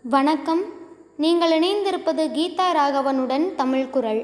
வணக்கம் நீங்கள் இணைந்திருப்பது கீதா ராகவனுடன் தமிழ் குரல்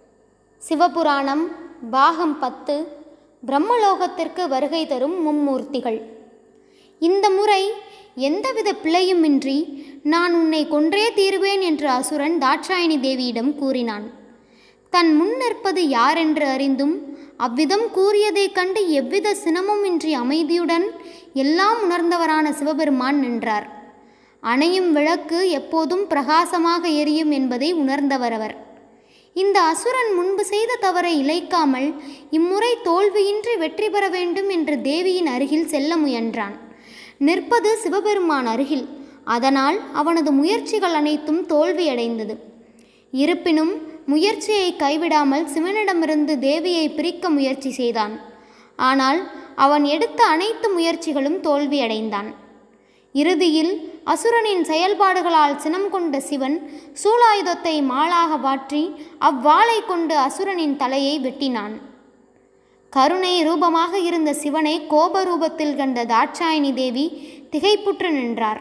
சிவபுராணம் பாகம் பத்து பிரம்மலோகத்திற்கு வருகை தரும் மும்மூர்த்திகள் இந்த முறை எந்தவித பிழையுமின்றி நான் உன்னை கொன்றே தீருவேன் என்று அசுரன் தாட்சாயணி தேவியிடம் கூறினான் தன் முன் நிற்பது யாரென்று அறிந்தும் அவ்விதம் கூறியதைக் கண்டு எவ்வித சினமுமின்றி அமைதியுடன் எல்லாம் உணர்ந்தவரான சிவபெருமான் நின்றார் அணையும் விளக்கு எப்போதும் பிரகாசமாக எரியும் என்பதை உணர்ந்தவர் அவர் இந்த அசுரன் முன்பு செய்த தவறை இழைக்காமல் இம்முறை தோல்வியின்றி வெற்றி பெற வேண்டும் என்று தேவியின் அருகில் செல்ல முயன்றான் நிற்பது சிவபெருமான் அருகில் அதனால் அவனது முயற்சிகள் அனைத்தும் தோல்வியடைந்தது இருப்பினும் முயற்சியை கைவிடாமல் சிவனிடமிருந்து தேவியை பிரிக்க முயற்சி செய்தான் ஆனால் அவன் எடுத்த அனைத்து முயற்சிகளும் தோல்வியடைந்தான் இறுதியில் அசுரனின் செயல்பாடுகளால் சினம் கொண்ட சிவன் சூலாயுதத்தை மாளாக மாற்றி அவ்வாளை கொண்டு அசுரனின் தலையை வெட்டினான் கருணை ரூபமாக இருந்த சிவனை கோப ரூபத்தில் கண்ட தாட்சாயணி தேவி திகைப்புற்று நின்றார்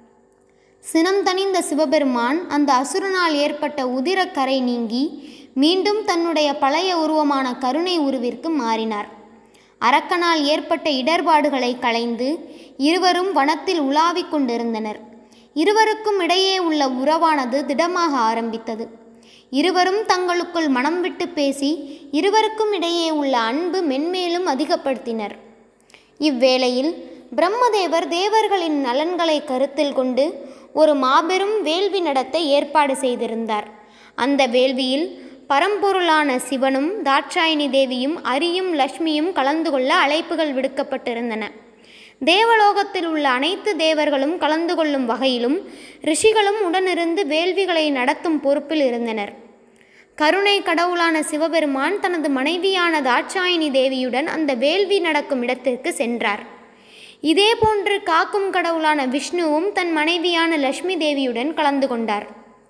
சினம் தணிந்த சிவபெருமான் அந்த அசுரனால் ஏற்பட்ட உதிரக்கரை நீங்கி மீண்டும் தன்னுடைய பழைய உருவமான கருணை உருவிற்கு மாறினார் அரக்கனால் ஏற்பட்ட இடர்பாடுகளை களைந்து இருவரும் வனத்தில் உலாவிக் கொண்டிருந்தனர் இருவருக்கும் இடையே உள்ள உறவானது திடமாக ஆரம்பித்தது இருவரும் தங்களுக்குள் மனம் விட்டு பேசி இருவருக்கும் இடையே உள்ள அன்பு மென்மேலும் அதிகப்படுத்தினர் இவ்வேளையில் பிரம்மதேவர் தேவர்களின் நலன்களை கருத்தில் கொண்டு ஒரு மாபெரும் வேள்வி நடத்த ஏற்பாடு செய்திருந்தார் அந்த வேள்வியில் பரம்பொருளான சிவனும் தாட்சாயினி தேவியும் அரியும் லக்ஷ்மியும் கலந்து கொள்ள அழைப்புகள் விடுக்கப்பட்டிருந்தன தேவலோகத்தில் உள்ள அனைத்து தேவர்களும் கலந்து கொள்ளும் வகையிலும் ரிஷிகளும் உடனிருந்து வேள்விகளை நடத்தும் பொறுப்பில் இருந்தனர் கருணை கடவுளான சிவபெருமான் தனது மனைவியான தாட்சாயினி தேவியுடன் அந்த வேள்வி நடக்கும் இடத்திற்கு சென்றார் இதேபோன்று காக்கும் கடவுளான விஷ்ணுவும் தன் மனைவியான லட்சுமி தேவியுடன் கலந்து கொண்டார்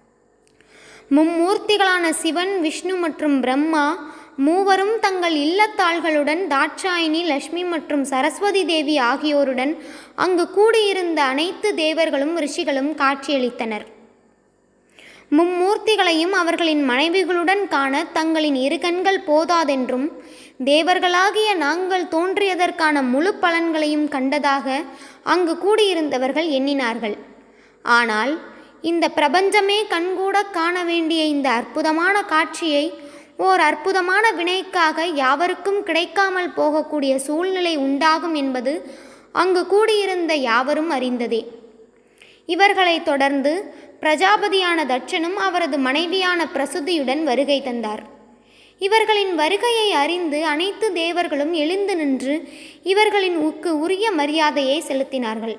மும்மூர்த்திகளான சிவன் விஷ்ணு மற்றும் பிரம்மா மூவரும் தங்கள் இல்லத்தாள்களுடன் தாட்சாயினி லட்சுமி மற்றும் சரஸ்வதி தேவி ஆகியோருடன் அங்கு கூடியிருந்த அனைத்து தேவர்களும் ரிஷிகளும் காட்சியளித்தனர் மும்மூர்த்திகளையும் அவர்களின் மனைவிகளுடன் காண தங்களின் இரு கண்கள் போதாதென்றும் தேவர்களாகிய நாங்கள் தோன்றியதற்கான முழு பலன்களையும் கண்டதாக அங்கு கூடியிருந்தவர்கள் எண்ணினார்கள் ஆனால் இந்த பிரபஞ்சமே கண்கூட காண வேண்டிய இந்த அற்புதமான காட்சியை ஓர் அற்புதமான வினைக்காக யாவருக்கும் கிடைக்காமல் போகக்கூடிய சூழ்நிலை உண்டாகும் என்பது அங்கு கூடியிருந்த யாவரும் அறிந்ததே இவர்களைத் தொடர்ந்து பிரஜாபதியான தட்சனும் அவரது மனைவியான பிரசுதியுடன் வருகை தந்தார் இவர்களின் வருகையை அறிந்து அனைத்து தேவர்களும் எழுந்து நின்று இவர்களின் உக்கு உரிய மரியாதையை செலுத்தினார்கள்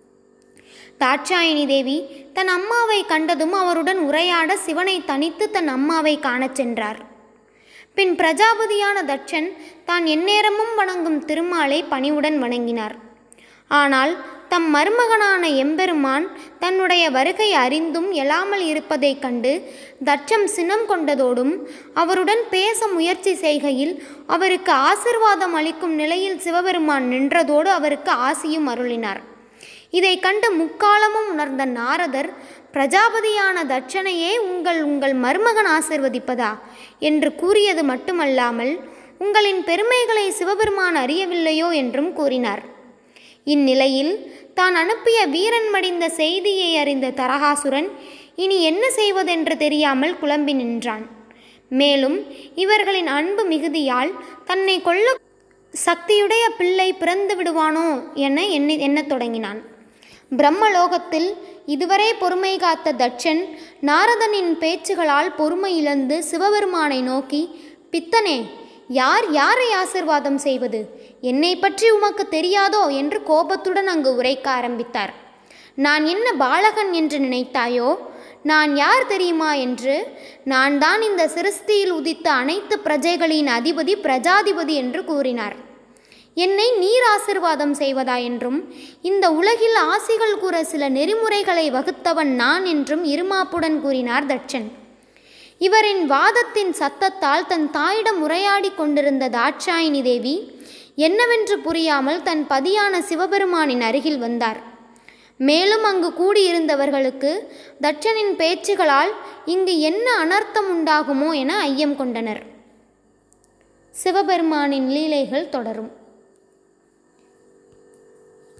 தாட்சாயினி தேவி தன் அம்மாவை கண்டதும் அவருடன் உரையாட சிவனை தனித்து தன் அம்மாவை காணச் சென்றார் பின் பிரஜாபதியான தட்சன் தான் எந்நேரமும் வணங்கும் திருமாலை பணிவுடன் வணங்கினார் ஆனால் தம் மருமகனான எம்பெருமான் தன்னுடைய வருகை அறிந்தும் எழாமல் இருப்பதைக் கண்டு தட்சம் சினம் கொண்டதோடும் அவருடன் பேச முயற்சி செய்கையில் அவருக்கு ஆசிர்வாதம் அளிக்கும் நிலையில் சிவபெருமான் நின்றதோடு அவருக்கு ஆசியும் அருளினார் இதை கண்டு முக்காலமும் உணர்ந்த நாரதர் பிரஜாபதியான தட்சணையே உங்கள் உங்கள் மருமகன் ஆசிர்வதிப்பதா என்று கூறியது மட்டுமல்லாமல் உங்களின் பெருமைகளை சிவபெருமான் அறியவில்லையோ என்றும் கூறினார் இந்நிலையில் தான் அனுப்பிய வீரன் மடிந்த செய்தியை அறிந்த தரகாசுரன் இனி என்ன செய்வதென்று தெரியாமல் குழம்பி நின்றான் மேலும் இவர்களின் அன்பு மிகுதியால் தன்னை கொல்ல சக்தியுடைய பிள்ளை பிறந்து விடுவானோ என எண்ணி எண்ணத் தொடங்கினான் பிரம்மலோகத்தில் இதுவரை பொறுமை காத்த தட்சன் நாரதனின் பேச்சுகளால் பொறுமை இழந்து சிவபெருமானை நோக்கி பித்தனே யார் யாரை ஆசிர்வாதம் செய்வது என்னை பற்றி உமக்கு தெரியாதோ என்று கோபத்துடன் அங்கு உரைக்க ஆரம்பித்தார் நான் என்ன பாலகன் என்று நினைத்தாயோ நான் யார் தெரியுமா என்று நான் தான் இந்த சிருஷ்டியில் உதித்த அனைத்து பிரஜைகளின் அதிபதி பிரஜாதிபதி என்று கூறினார் என்னை நீர் ஆசிர்வாதம் செய்வதா என்றும் இந்த உலகில் ஆசிகள் கூற சில நெறிமுறைகளை வகுத்தவன் நான் என்றும் இருமாப்புடன் கூறினார் தட்சன் இவரின் வாதத்தின் சத்தத்தால் தன் தாயிடம் உரையாடி கொண்டிருந்த தாட்சாயினி தேவி என்னவென்று புரியாமல் தன் பதியான சிவபெருமானின் அருகில் வந்தார் மேலும் அங்கு கூடியிருந்தவர்களுக்கு தட்சனின் பேச்சுகளால் இங்கு என்ன அனர்த்தம் உண்டாகுமோ என ஐயம் கொண்டனர் சிவபெருமானின் லீலைகள் தொடரும்